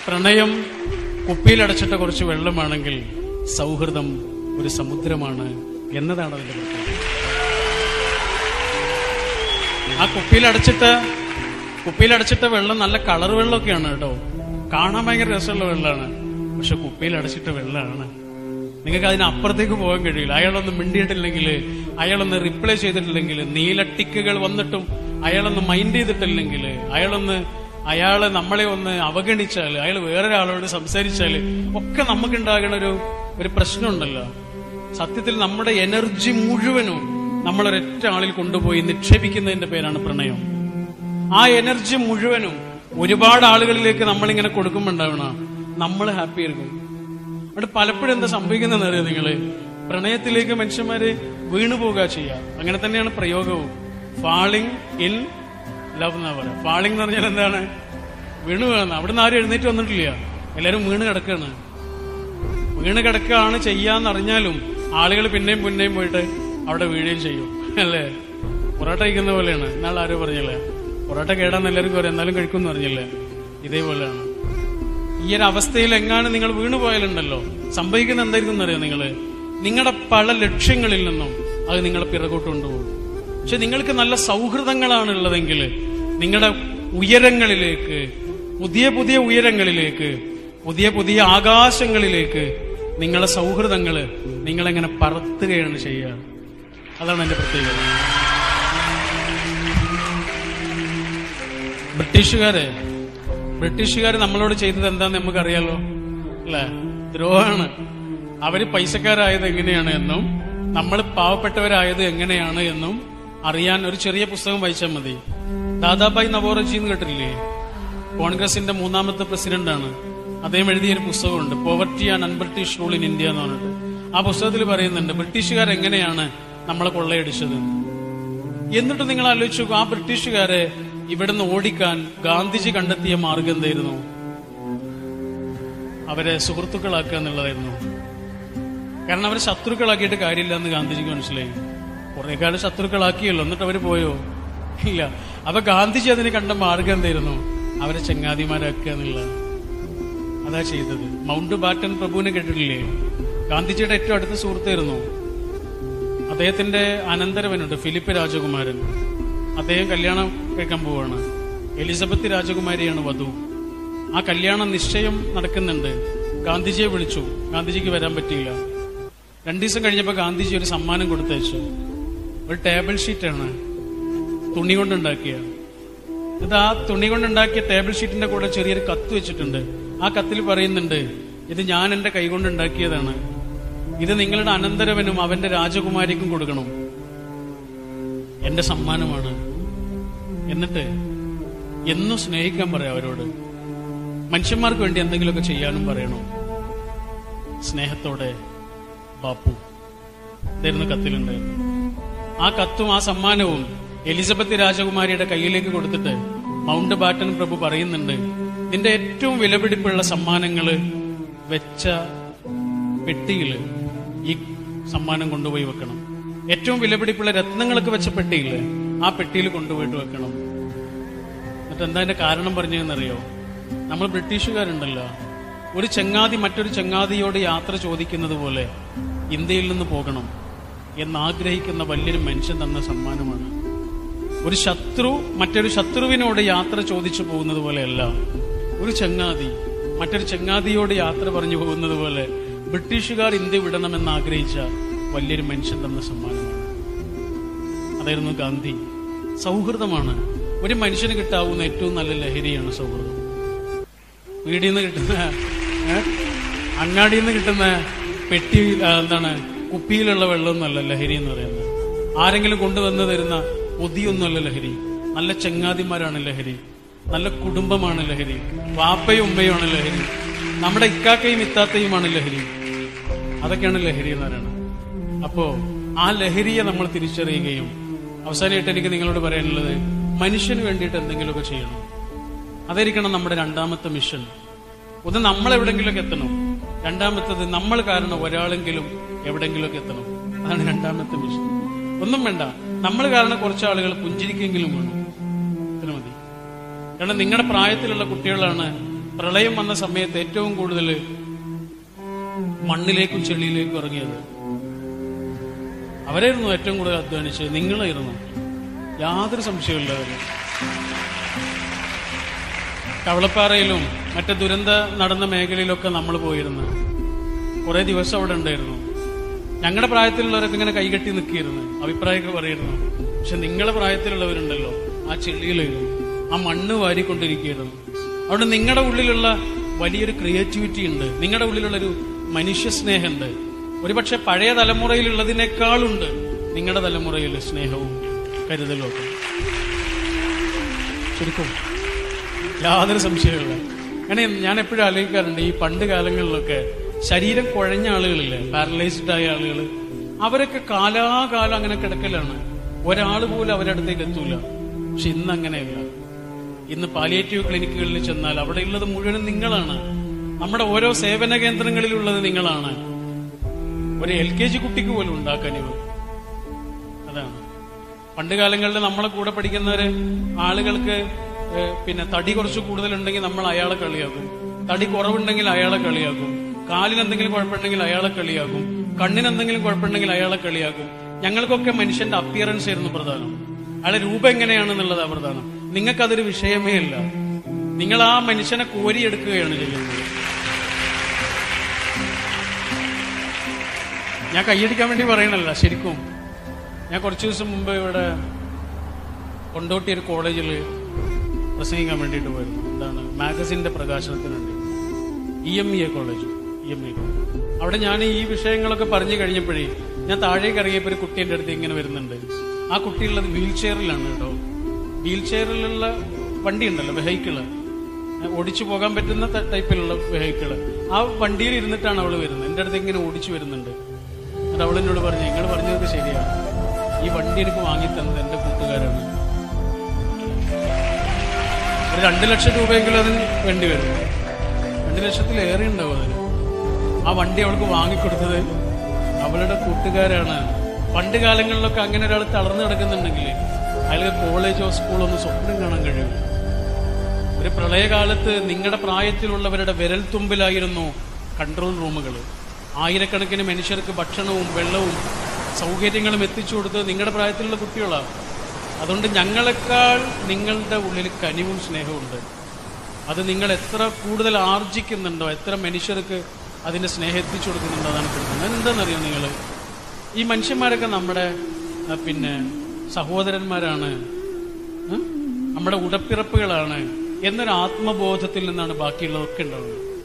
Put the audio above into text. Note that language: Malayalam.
പ്രണയം കുപ്പിയിലടച്ചിട്ട കുറച്ച് വെള്ളമാണെങ്കിൽ സൗഹൃദം ഒരു സമുദ്രമാണ് എന്നതാണ് അതിന്റെ പ്രത്യേകത ആ കുപ്പിയിലടച്ചിട്ട് കുപ്പിയിലടച്ചിട്ട വെള്ളം നല്ല കളർ വെള്ളമൊക്കെയാണ് കേട്ടോ കാണാൻ ഭയങ്കര രസമുള്ള വെള്ളമാണ് പക്ഷെ കുപ്പിയിലടച്ചിട്ട വെള്ളമാണ് നിങ്ങൾക്ക് അതിനപ്പുറത്തേക്ക് പോകാൻ കഴിയില്ല അയാളൊന്ന് മിണ്ടിയിട്ടില്ലെങ്കിൽ അയാളൊന്ന് റിപ്ലൈ ചെയ്തിട്ടില്ലെങ്കിൽ നീലട്ടിക്കുകൾ വന്നിട്ടും അയാളൊന്ന് മൈൻഡ് ചെയ്തിട്ടില്ലെങ്കിൽ അയാളൊന്ന് അയാള് നമ്മളെ ഒന്ന് അവഗണിച്ചാൽ അയാൾ വേറൊരാളോട് സംസാരിച്ചാൽ ഒക്കെ നമുക്കുണ്ടാകുന്ന ഒരു ഒരു പ്രശ്നമുണ്ടല്ലോ സത്യത്തിൽ നമ്മുടെ എനർജി മുഴുവനും നമ്മൾ ഒരൊറ്റ ആളിൽ കൊണ്ടുപോയി നിക്ഷേപിക്കുന്നതിന്റെ പേരാണ് പ്രണയം ആ എനർജി മുഴുവനും ഒരുപാട് ആളുകളിലേക്ക് നമ്മളിങ്ങനെ കൊടുക്കുമ്പോണ്ടാവണ നമ്മൾ ഹാപ്പി ആയിരിക്കും അവിടെ പലപ്പോഴും എന്താ സംഭവിക്കുന്നതെന്ന് അറിയാം നിങ്ങള് പ്രണയത്തിലേക്ക് മനുഷ്യന്മാര് വീണു പോകുക ചെയ്യുക അങ്ങനെ തന്നെയാണ് പ്രയോഗവും ഫാളിങ് ഇൻ ലവ് എന്നാ പറയാ ഫാളിംഗ് എന്ന് പറഞ്ഞാൽ എന്താണ് വീണ് വീഴുന്ന അവിടുന്ന് ആരും എഴുന്നേറ്റ് വന്നിട്ടില്ല എല്ലാരും വീണ് കിടക്കാണ് വീണ് കിടക്കുകയാണ് ചെയ്യാന്നറിഞ്ഞാലും ആളുകൾ പിന്നെയും പിന്നെയും പോയിട്ട് അവിടെ വീഴുകയും ചെയ്യും അല്ലേ പൊറോട്ട കഴിക്കുന്ന പോലെയാണ് എന്നാൾ ആരോ പറഞ്ഞല്ലേ പൊറോട്ട കേടാന്ന് എല്ലാവർക്കും പറയാം എന്നാലും കഴിക്കുമെന്ന് പറഞ്ഞില്ലേ ഇതേപോലെയാണ് ഈ ഒരു അവസ്ഥയിൽ എങ്ങാനും നിങ്ങൾ വീണു പോയാലുണ്ടല്ലോ സംഭവിക്കുന്ന എന്തായിരിക്കും എന്നറിയോ നിങ്ങള് നിങ്ങളുടെ പല ലക്ഷ്യങ്ങളിൽ നിന്നും അത് നിങ്ങളെ പിറകോട്ട് കൊണ്ടുപോകും പക്ഷെ നിങ്ങൾക്ക് നല്ല സൗഹൃദങ്ങളാണ് ഉള്ളതെങ്കിൽ നിങ്ങളുടെ ഉയരങ്ങളിലേക്ക് പുതിയ പുതിയ ഉയരങ്ങളിലേക്ക് പുതിയ പുതിയ ആകാശങ്ങളിലേക്ക് നിങ്ങളെ സൗഹൃദങ്ങള് നിങ്ങളെങ്ങനെ പറത്തുകയാണ് ചെയ്യുക അതാണ് എന്റെ പ്രത്യേകത ബ്രിട്ടീഷുകാര് ബ്രിട്ടീഷുകാർ നമ്മളോട് ചെയ്തത് എന്താന്ന് നമുക്കറിയാലോ അല്ലെ ദ്രോഹമാണ് അവര് പൈസക്കാരായത് എങ്ങനെയാണ് എന്നും നമ്മൾ പാവപ്പെട്ടവരായത് എങ്ങനെയാണ് എന്നും അറിയാൻ ഒരു ചെറിയ പുസ്തകം വായിച്ചാൽ മതി ദാദാബായ് നവോറജി എന്ന് കേട്ടില്ലേ കോൺഗ്രസിന്റെ മൂന്നാമത്തെ പ്രസിഡന്റാണ് അദ്ദേഹം എഴുതിയ ഒരു പുസ്തകമുണ്ട് poverty and unBritish rule in India എന്ന് പറഞ്ഞിട്ട് ആ പുസ്തകത്തിൽ പറയുന്നുണ്ട് ബ്രിട്ടീഷുകാർ എങ്ങനെയാണ് നമ്മളെ കൊള്ളയടിച്ചത് എന്നിട്ട് നിങ്ങൾ ആലോചിച്ചു നോക്കൂ, ആ ബ്രിട്ടീഷുകാരെ ഇവിടുന്ന് ഓടിക്കാൻ ഗാന്ധിജി കണ്ടെത്തിയ മാർഗം എന്തായിരുന്നു അവരെ സുഹൃത്തുക്കളാക്കുക എന്നുള്ളതായിരുന്നു കാരണം അവരെ ശത്രുക്കളാക്കിയിട്ട് കാര്യമില്ല എന്ന് ഗാന്ധിജിക്ക് മനസ്സിലായി കുറെ കാലം ശത്രുക്കളാക്കിയല്ലോ എന്നിട്ട് അവര് പോയോ ഇല്ല അപ്പൊ ഗാന്ധിജി അതിന് കണ്ട മാർഗം എന്തായിരുന്നു അവരെ ചങ്ങാതിമാരാക്കുക എന്നുള്ളത് അതാ ചെയ്തത് മൗണ്ട് ബാറ്റൻ പ്രഭുവിനെ കേട്ടിട്ടില്ലേ ഗാന്ധിജിയുടെ ഏറ്റവും അടുത്ത സുഹൃത്തായിരുന്നു അദ്ദേഹത്തിന്റെ അനന്തരവനുണ്ട് ഫിലിപ്പ് രാജകുമാരൻ അദ്ദേഹം കല്യാണം കഴിക്കാൻ പോവാണ് എലിസബത്ത് രാജകുമാരിയാണ് വധു ആ കല്യാണം നിശ്ചയം നടക്കുന്നുണ്ട് ഗാന്ധിജിയെ വിളിച്ചു ഗാന്ധിജിക്ക് വരാൻ പറ്റിയില്ല രണ്ടു ദിവസം കഴിഞ്ഞപ്പോ ഗാന്ധിജി ഒരു സമ്മാനം കൊടുത്തയച്ചു ഒരു ടേബിൾ ഷീറ്റാണ് തുണി കൊണ്ടുണ്ടാക്കിയ ഇത് ആ തുണി കൊണ്ടുണ്ടാക്കിയ ടേബിൾ ഷീറ്റിന്റെ കൂടെ ചെറിയൊരു കത്ത് വെച്ചിട്ടുണ്ട് ആ കത്തിൽ പറയുന്നുണ്ട് ഇത് ഞാൻ എന്റെ കൈകൊണ്ട് ഉണ്ടാക്കിയതാണ് ഇത് നിങ്ങളുടെ അനന്തരവനും അവന്റെ രാജകുമാരിക്കും കൊടുക്കണം എന്റെ സമ്മാനമാണ് എന്നിട്ട് എന്നും സ്നേഹിക്കാൻ പറയാം അവരോട് മനുഷ്യന്മാർക്ക് വേണ്ടി എന്തെങ്കിലുമൊക്കെ ചെയ്യാനും പറയണം സ്നേഹത്തോടെ ബാപ്പു ഇതായിരുന്നു കത്തിലുണ്ടായിരുന്നു ആ കത്തും ആ സമ്മാനവും എലിസബത്ത് രാജകുമാരിയുടെ കയ്യിലേക്ക് കൊടുത്തിട്ട് മൗണ്ട് ബാറ്റൻ പ്രഭു പറയുന്നുണ്ട് ഇതിന്റെ ഏറ്റവും വിലപിടിപ്പുള്ള സമ്മാനങ്ങള് വെച്ച പെട്ടിയില് ഈ സമ്മാനം കൊണ്ടുപോയി വെക്കണം ഏറ്റവും വിലപിടിപ്പുള്ള രത്നങ്ങളൊക്കെ വെച്ച പെട്ടിയില് ആ പെട്ടിയിൽ കൊണ്ടുപോയിട്ട് വെക്കണം എന്നിട്ട് എന്താ അതിന്റെ കാരണം പറഞ്ഞതെന്നറിയോ നമ്മൾ ബ്രിട്ടീഷുകാരുണ്ടല്ലോ ഒരു ചങ്ങാതി മറ്റൊരു ചങ്ങാതിയോട് യാത്ര ചോദിക്കുന്നത് പോലെ ഇന്ത്യയിൽ നിന്ന് പോകണം എന്നാഗ്രഹിക്കുന്ന വലിയൊരു മനുഷ്യൻ തന്ന സമ്മാനമാണ് ഒരു ശത്രു മറ്റൊരു ശത്രുവിനോട് യാത്ര ചോദിച്ചു പോകുന്നത് പോലെയല്ല ഒരു ചങ്ങാതി മറ്റൊരു ചങ്ങാതിയോട് യാത്ര പറഞ്ഞു പോകുന്നത് പോലെ ബ്രിട്ടീഷുകാർ ഇന്ത്യ വിടണമെന്ന് ആഗ്രഹിച്ച വലിയൊരു മനുഷ്യൻ തന്ന സമ്മാനമാണ് അതായിരുന്നു ഗാന്ധി സൗഹൃദമാണ് ഒരു മനുഷ്യന് കിട്ടാവുന്ന ഏറ്റവും നല്ല ലഹരിയാണ് സൗഹൃദം വീടിൽ നിന്ന് കിട്ടുന്ന ഏ? അങ്ങാടിയിൽ നിന്ന് കിട്ടുന്ന പെട്ടി ആ, എന്താണ് കുപ്പിയിലുള്ള വെള്ളമൊന്നുമല്ല ലഹരി എന്ന് പറയുന്നത് ആരെങ്കിലും കൊണ്ടുവന്ന് തരുന്ന പൊതിയൊന്നുമല്ല ലഹരി നല്ല ചങ്ങാതിമാരാണ് ലഹരി നല്ല കുടുംബമാണ് ലഹരി വാപ്പയും ഉമ്മയുമാണ് ലഹരി നമ്മുടെ ഇക്കാക്കയും ഇത്താത്തയുമാണ് ലഹരി അതൊക്കെയാണ് ലഹരി എന്ന് പറയുന്നത് അപ്പോ ആ ലഹരിയെ നമ്മൾ തിരിച്ചറിയുകയും അവസാനമായിട്ട് എനിക്ക് നിങ്ങളോട് പറയാനുള്ളത് മനുഷ്യന് വേണ്ടിയിട്ട് എന്തെങ്കിലുമൊക്കെ ചെയ്യണം അതായിരിക്കണം നമ്മുടെ രണ്ടാമത്തെ മിഷൻ ഒന്ന് നമ്മൾ എവിടെങ്കിലുമൊക്കെ എത്തണം രണ്ടാമത്തത് നമ്മൾ കാരണം ഒരാളെങ്കിലും എവിടെങ്കിലുമൊക്കെ എത്തണം അതാണ് രണ്ടാമത്തെ മിഷൻ ഒന്നും വേണ്ട നമ്മൾ കാരണം കുറച്ച് ആളുകൾ പുഞ്ചിരിക്കെങ്കിലും വേണം ഇത്ര മതി കാരണം നിങ്ങളുടെ പ്രായത്തിലുള്ള കുട്ടികളാണ് പ്രളയം വന്ന സമയത്ത് ഏറ്റവും കൂടുതൽ മണ്ണിലേക്കും ചെളിയിലേക്കും ഇറങ്ങിയത് അവരായിരുന്നു ഏറ്റവും കൂടുതൽ അധ്വാനിച്ചത് നിങ്ങളായിരുന്നു യാതൊരു സംശയമില്ല അവര് കവളപ്പാറയിലും മറ്റേ ദുരന്ത നടന്ന മേഖലയിലൊക്കെ നമ്മൾ പോയിരുന്നു കുറെ ദിവസം അവിടെ ഉണ്ടായിരുന്നു ഞങ്ങളുടെ പ്രായത്തിലുള്ളവരൊക്കെ ഇങ്ങനെ കൈകെട്ടി നിൽക്കിയിരുന്നു അഭിപ്രായമൊക്കെ പറയായിരുന്നു പക്ഷെ നിങ്ങളുടെ പ്രായത്തിലുള്ളവരുണ്ടല്ലോ ആ ചെളിയിലായിരുന്നു ആ മണ്ണ് വാരിക്കൊണ്ടിരിക്കുകയായിരുന്നു അവിടെ നിങ്ങളുടെ ഉള്ളിലുള്ള വലിയൊരു ക്രിയേറ്റിവിറ്റി ഉണ്ട് നിങ്ങളുടെ ഉള്ളിലുള്ള ഒരു മനുഷ്യ സ്നേഹമുണ്ട് ഒരുപക്ഷെ പഴയ തലമുറയിലുള്ളതിനേക്കാളുണ്ട് നിങ്ങളുടെ തലമുറയിൽ സ്നേഹവും കരുതലും ഒക്കെ ശരിക്കും യാതൊരു സംശയമില്ല കാരണം ഞാൻ എപ്പോഴും ആലോചിക്കാറുണ്ട് ഈ പണ്ട് കാലങ്ങളിലൊക്കെ ശരീരം കുഴഞ്ഞ ആളുകളില്ലേ പാരലൈസ്ഡ് ആയ ആളുകൾ അവരൊക്കെ കാലാകാലം അങ്ങനെ കിടക്കലാണ് ഒരാൾ പോലും അവരുടെ അടുത്തേക്ക് എത്തൂല പക്ഷെ ഇന്ന് അങ്ങനെയല്ല ഇന്ന് പാലിയേറ്റീവ് ക്ലിനിക്കുകളിൽ ചെന്നാൽ അവിടെ ഉള്ളത് മുഴുവനും നിങ്ങളാണ് നമ്മുടെ ഓരോ സേവന കേന്ദ്രങ്ങളിലുള്ളത് നിങ്ങളാണ് ഒരു എൽ കെ ജി കുട്ടിക്ക് പോലും ഉണ്ടാക്കാനിവ് അതാണ് പണ്ട് കാലങ്ങളിൽ നമ്മളെ കൂടെ പഠിക്കുന്നവര് ആളുകൾക്ക് ഏഹ്, പിന്നെ തടി കുറച്ച് കൂടുതലുണ്ടെങ്കിൽ നമ്മൾ അയാളെ കളിയാക്കും തടി കുറവുണ്ടെങ്കിൽ അയാളെ കളിയാക്കും കാലിന് എന്തെങ്കിലും കുഴപ്പമുണ്ടെങ്കിൽ അയാളെ കളിയാക്കും കണ്ണിന് എന്തെങ്കിലും കുഴപ്പമുണ്ടെങ്കിൽ അയാളെ കളിയാക്കും ഞങ്ങൾക്കൊക്കെ മനുഷ്യന്റെ അപ്പിയറൻസ് ആയിരുന്നു പ്രധാനം അയാളെ രൂപം എങ്ങനെയാണെന്നുള്ളതാ പ്രധാനം നിങ്ങൾക്കതൊരു വിഷയമേ അല്ല നിങ്ങൾ ആ മനുഷ്യനെ കോരിയെടുക്കുകയാണ് ചെയ്യുന്നത് ഞാൻ കൈയടിക്കാൻ വേണ്ടി പറയണല്ല ശരിക്കും ഞാൻ കുറച്ച് ദിവസം മുമ്പ് ഇവിടെ കൊണ്ടോട്ടി ഒരു കോളേജിൽ പ്രസംഗിക്കാൻ വേണ്ടിയിട്ട് പോയിരുന്നു എന്താണ് മാഗസിന്റെ പ്രകാശനത്തിന് വേണ്ടി E M E A college E M E അവിടെ ഞാൻ ഈ വിഷയങ്ങളൊക്കെ പറഞ്ഞു കഴിഞ്ഞപ്പോഴേ ഞാൻ താഴേക്ക് ഇറങ്ങിയപ്പോൾ ഒരു കുട്ടി എൻ്റെ അടുത്ത് ഇങ്ങനെ വരുന്നുണ്ട് ആ കുട്ടിയുള്ളത് വീൽ ചെയറിലാണ് കേട്ടോ വീൽ ചെയറിലുള്ള വണ്ടി ഉണ്ടല്ലോ വെഹിക്കിള് ഓടിച്ചു പോകാൻ പറ്റുന്ന ത- ടൈപ്പിലുള്ള വെഹിക്കിള് ആ വണ്ടിയിൽ ഇരുന്നിട്ടാണ് അവള് വരുന്നത് എൻ്റെ അടുത്ത് ഇങ്ങനെ ഓടിച്ചു വരുന്നുണ്ട് എന്നിട്ട് അവൾ എന്നോട് പറഞ്ഞു നിങ്ങൾ പറഞ്ഞത് ശരിയാണ് ഈ വണ്ടി എനിക്ക് വാങ്ങി തന്നത് എന്റെ കൂട്ടുകാരാണ് ഒരു രണ്ട് ലക്ഷം രൂപയെങ്കിലും അതിന് വേണ്ടി വരും രണ്ട് ലക്ഷത്തിലേറെ ഉണ്ടാവും അതിന് ആ വണ്ടി അവൾക്ക് വാങ്ങിക്കൊടുത്തത് അവളുടെ കൂട്ടുകാരാണ് പണ്ട് കാലങ്ങളിലൊക്കെ അങ്ങനെ ഒരാൾ തളർന്നു കിടക്കുന്നുണ്ടെങ്കിൽ അയാൾക്ക് കോളേജോ സ്കൂളോ ഒന്നും സ്വപ്നം കാണാൻ കഴിയും ഒരു പ്രളയകാലത്ത് നിങ്ങളുടെ പ്രായത്തിലുള്ളവരുടെ വിരൽ തുമ്പിലായിരുന്നു കൺട്രോൾ റൂമുകൾ ആയിരക്കണക്കിന് മനുഷ്യർക്ക് ഭക്ഷണവും വെള്ളവും സൗകര്യങ്ങളും എത്തിച്ചു കൊടുത്തത് നിങ്ങളുടെ പ്രായത്തിലുള്ള കുട്ടികളാണ് അതുകൊണ്ട് ഞങ്ങളെക്കാൾ നിങ്ങളുടെ ഉള്ളിൽ കനിവും സ്നേഹമുണ്ട് അത് നിങ്ങൾ എത്ര കൂടുതൽ ആർജിക്കുന്നുണ്ടോ എത്ര മനുഷ്യർക്ക് അതിന്റെ സ്നേഹം എത്തിച്ചു കൊടുക്കുന്നുണ്ടോ അതാണ് കൊടുക്കുന്നത് എന്താണെന്നറിയോ നിങ്ങൾ ഈ മനുഷ്യന്മാരൊക്കെ നമ്മുടെ ആ, പിന്നെ സഹോദരന്മാരാണ് ഉം? നമ്മുടെ ഉടപ്പിറപ്പുകളാണ് എന്നൊരു ആത്മബോധത്തിൽ നിന്നാണ് ബാക്കിയുള്ളതൊക്കെ ഉണ്ടാവുന്നത്